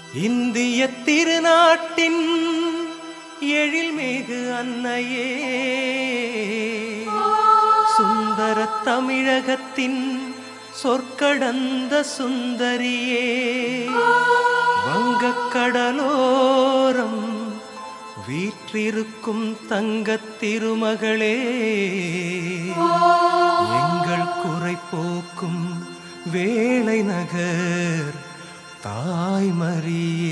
இந்திய திருநாட்டின் எழில்மிகு அன்னையே சுந்தர தமிழகத்தின் சொற்கடந்த சுந்தரியே வங்கக்கடலோரம் வீற்றிருக்கும் தங்கத் திருமகளே எங்கள் குறை போக்கும் வேளை நகர் தாய்மரியே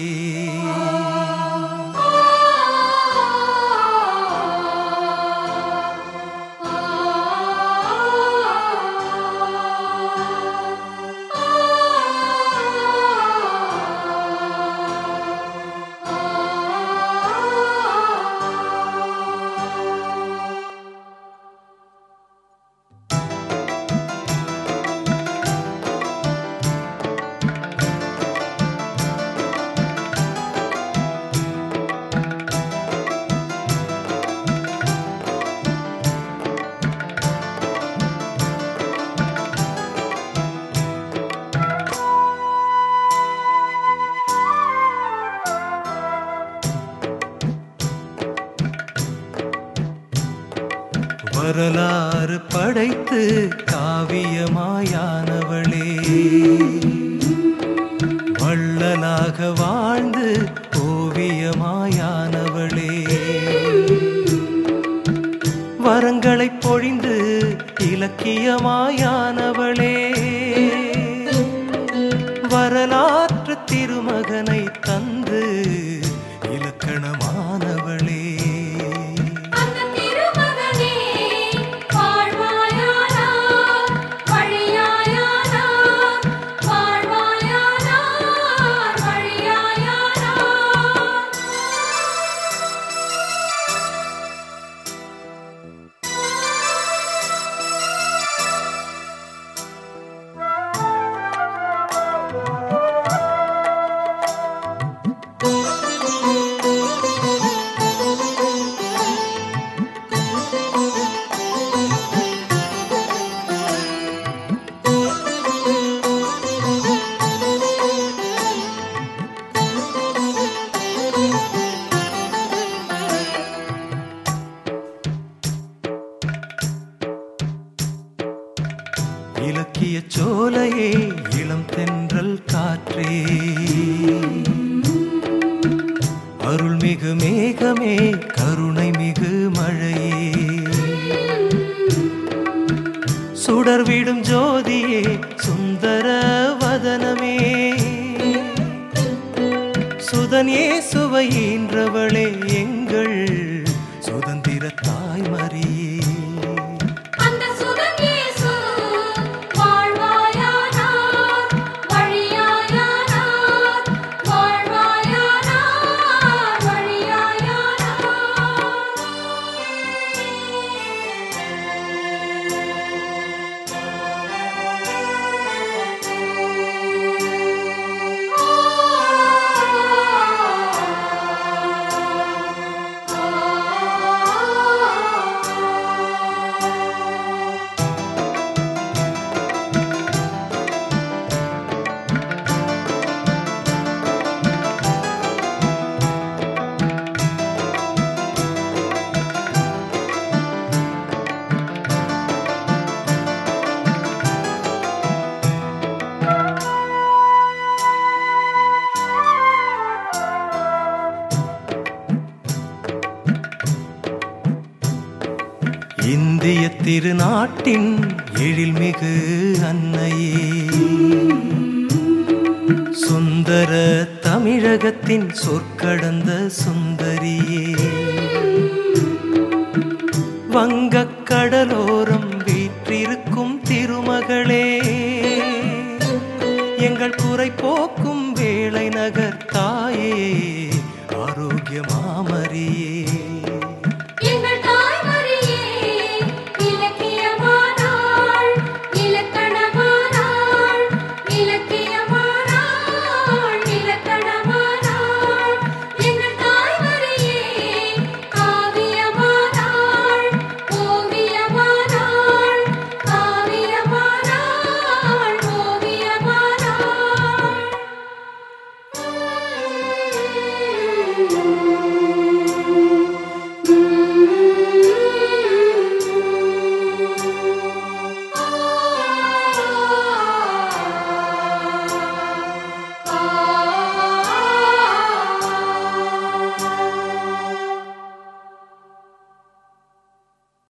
வரலாறு படைத்து காவியமாயானவளே வள்ளலாக வாழ்ந்து ஓவியமாயானவளே வரங்களை பொழிந்து இலக்கியமாயானவளே வரலாற்று திருமகனை தந்து இலக்கணமானவளே அந்த திருமகனே வாழ்வாயானார் வழியாயானார் வாழ்வாயானார் வழியாயானார் இலக்கிய சோலையே இளம் தென்றல் காற்றே அருள்மிகு மேகமே கருணை மிகு மழையே சுடர்விடும் ஜோதியே சுந்தர வதனமே சுதனே சுவையின்றவளே எங்கள் சுதந்திர தாய்மரியே அந்த சுதன் இயேசு வாழ்வாயானார் வழியாயானார் வாழ்வாயானார் வழியாயானார் இந்திய திருநாட்டின் எழில்மிகு அன்னையே சுந்தர தமிழகத்தின் சொற்கடந்த சுந்தரியே வங்கக் கடலோரம் வீற்றிருக்கும் திருமகளே எங்கள் குறை போக்கும் வேளை நகர் தாயே ஆரோக்கிய மாமரியே